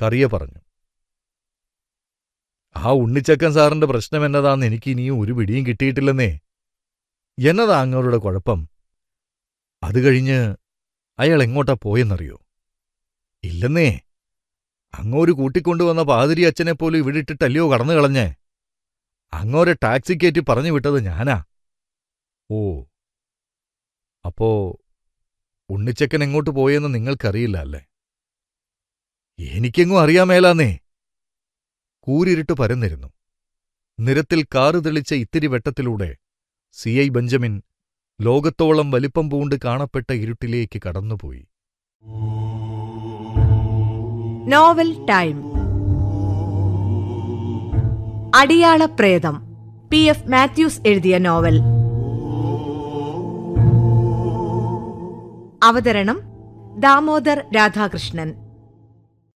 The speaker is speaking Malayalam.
കറിയ പറഞ്ഞു ആ ഉണ്ണിച്ചക്കൻ സാറിന്റെ പ്രശ്നം എന്നതാന്ന് എനിക്ക് ഇനിയും ഒരു പിടിയും കിട്ടിയിട്ടില്ലെന്നേ എന്നതാ അങ്ങോരുടെ കുഴപ്പം അത് കഴിഞ്ഞ് അയാൾ എങ്ങോട്ടാ പോയെന്നറിയോ ഇല്ലെന്നേ അങ്ങോര് കൂട്ടിക്കൊണ്ടുവന്ന പാതിരി അച്ഛനെ പോലും ഇവിടെ ഇട്ടിട്ടല്ലയോ കടന്നു കളഞ്ഞേ അങ്ങോരെ ടാക്സി കയറ്റി പറഞ്ഞു വിട്ടത് ഞാനാ ഓ അപ്പോ ഉണ്ണിച്ചക്കൻ എങ്ങോട്ട് പോയെന്ന് നിങ്ങൾക്കറിയില്ല അല്ലേ എനിക്കെങ്ങും അറിയാമേലാന്നേ കൂരിരുട്ട് പരന്നിരുന്നു നിരത്തിൽ കാറ് തെളിച്ച ഇത്തിരി വെട്ടത്തിലൂടെ സി ഐ ബെഞ്ചമിൻ ലോകത്തോളം വലിപ്പം പൂണ്ട് കാണപ്പെട്ട ഇരുട്ടിലേക്ക് കടന്നുപോയി നോവൽ ടൈം അടിയാള പ്രേതം പി എഫ് മാത്യൂസ് എഴുതിയ നോവൽ അവതരണം ദാമോദർ രാധാകൃഷ്ണൻ